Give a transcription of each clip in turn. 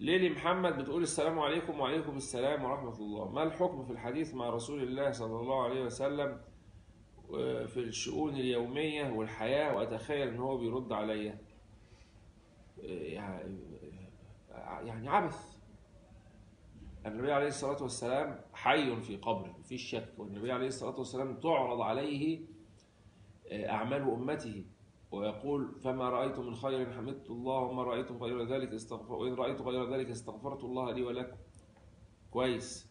ليلي محمد بتقول السلام عليكم وعليكم السلام ورحمة الله ما الحكم في الحديث مع رسول الله صلى الله عليه وسلم آه، في الشؤون اليومية والحياة وأتخيل إن هو بيرد عليا آه، يعني آه، يعني عبث النبي عليه الصلاة والسلام حي في قبره مفيش شك والنبي عليه الصلاة والسلام تعرض عليه آه، أعمال أمته ويقول فما رأيت من خير حمدت الله وما رأيت غير ذلك استغفر وإن رأيت غير ذلك استغفرت الله لي ولكم كويس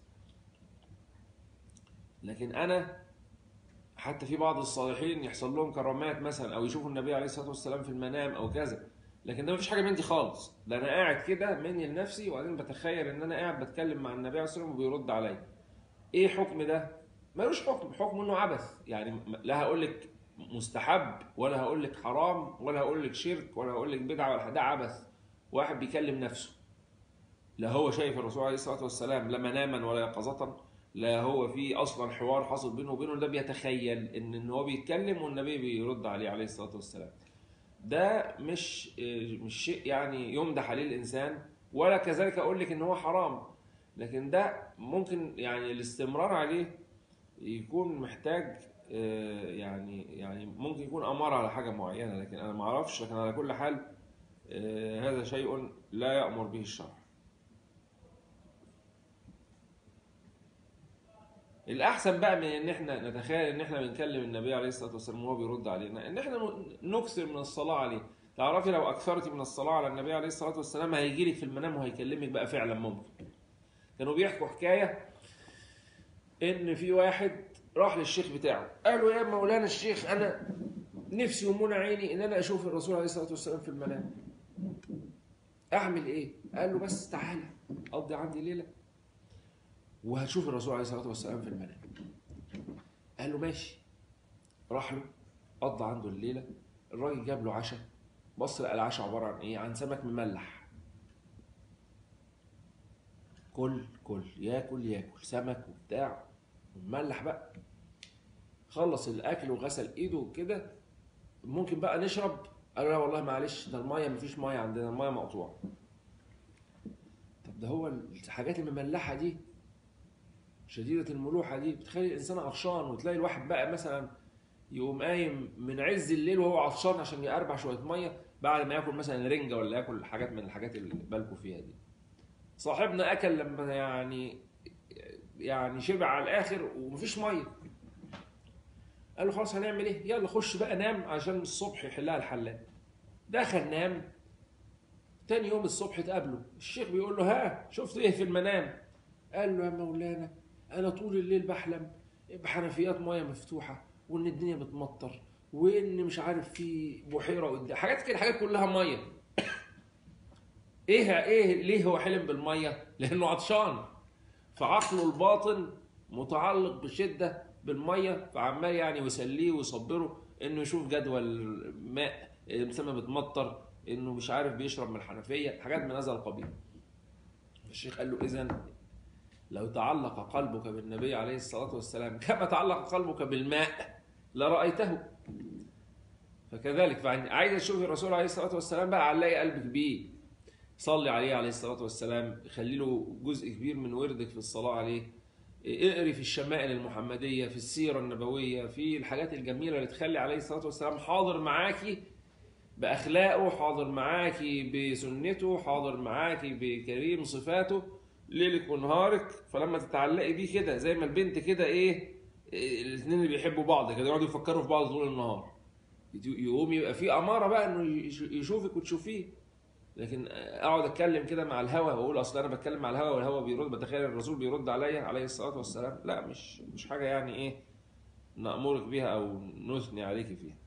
لكن أنا حتى في بعض الصالحين يحصل لهم كرامات مثلا أو يشوفوا النبي عليه الصلاة والسلام في المنام أو كذا لكن ده مفيش حاجة مني خالص ده أنا قاعد كده مني لنفسي وبعدين بتخيل إن أنا قاعد بتكلم مع النبي عليه الصلاة والسلام وبيرد عليا إيه حكم ده؟ ملوش حكم حكم إنه عبث يعني لا هقول لك مستحب ولا هقول لك حرام ولا هقول لك شرك ولا هقول لك بدعه ولا حاجة. ده عبث واحد بيكلم نفسه لا هو شايف الرسول عليه الصلاه والسلام لا مناما ولا يقظه لا هو في اصلا حوار حصل بينه وبينه ده بيتخيل ان ان هو بيتكلم والنبي بيرد عليه عليه الصلاه والسلام ده مش مش شيء يعني يمدح عليه الانسان ولا كذلك اقول لك ان هو حرام لكن ده ممكن يعني الاستمرار عليه يكون محتاج آه، يعني يعني ممكن يكون امر على حاجه معينه لكن انا ما اعرفش لكن على كل حال آه، هذا شيء لا يامر به الشرع الاحسن بقى من ان احنا نتخيل ان احنا بنكلم النبي عليه الصلاه والسلام وهو بيرد علينا ان احنا نكثر من الصلاه عليه تعرفي لو اكثرتي من الصلاه على النبي عليه الصلاه والسلام هيجي لك في المنام وهيكلمك بقى فعلا ممكن كانوا بيحكوا حكايه ان في واحد راح للشيخ بتاعه قال له يا مولانا الشيخ انا نفسي ومنى عيني ان انا اشوف الرسول عليه الصلاه والسلام في المنام اعمل ايه قال له بس تعالى قضي عندي ليله وهتشوف الرسول عليه الصلاه والسلام في المنام قال له ماشي راح له قضى عنده الليله الراجل جاب له عشاء بص لقى العشاء عباره عن ايه عن سمك مملح كل كل ياكل ياكل سمك وبتاع ومملح بقى خلص الاكل وغسل ايده وكده ممكن بقى نشرب قال له لا والله معلش ده المايه مفيش مايه عندنا المايه مقطوعه طب ده هو الحاجات المملحه دي شديده الملوحه دي بتخلي الانسان عطشان وتلاقي الواحد بقى مثلا يقوم قايم من عز الليل وهو عطشان عشان يقربع شويه ميه بعد ما ياكل مثلا رنجه ولا ياكل حاجات من الحاجات اللي بالكوا فيها دي صاحبنا اكل لما يعني يعني شبع على الاخر ومفيش ميه قال له خلاص هنعمل ايه يلا خش بقى نام عشان الصبح يحلها الحلاق دخل نام تاني يوم الصبح اتقابله الشيخ بيقول له ها شفت ايه في المنام قال له يا مولانا انا طول الليل بحلم بحنفيات ميه مفتوحه وان الدنيا بتمطر وان مش عارف في بحيره قدام حاجات كده حاجات كلها ميه ايه ايه ليه هو حلم بالميه لانه عطشان فعقله الباطن متعلق بشده بالميه فعمال يعني يسليه ويصبره انه يشوف جدول ماء السما بتمطر انه مش عارف بيشرب من الحنفيه حاجات من هذا القبيل الشيخ قال له اذا لو تعلق قلبك بالنبي عليه الصلاه والسلام كما تعلق قلبك بالماء لرايته فكذلك فعايز تشوف الرسول عليه الصلاه والسلام بقى علقي قلبك بيه صلي عليه عليه الصلاه والسلام خلي له جزء كبير من وردك في الصلاه عليه اقري في الشمائل المحمديه في السيره النبويه في الحاجات الجميله اللي تخلي عليه الصلاه والسلام حاضر معاكي باخلاقه حاضر معاكي بسنته حاضر معاكي بكريم صفاته ليلك ونهارك فلما تتعلقي بيه كده زي ما البنت كده ايه الاثنين اللي بيحبوا بعض كده يقعدوا يفكروا في بعض طول النهار يقوم يبقى في اماره بقى انه يشوفك وتشوفيه لكن اقعد اتكلم كده مع الهوى واقول اصل انا بتكلم مع الهوى والهوى بيرد بتخيل الرسول بيرد عليا عليه الصلاه والسلام لا مش مش حاجه يعني ايه نامرك بيها او نثني عليك فيها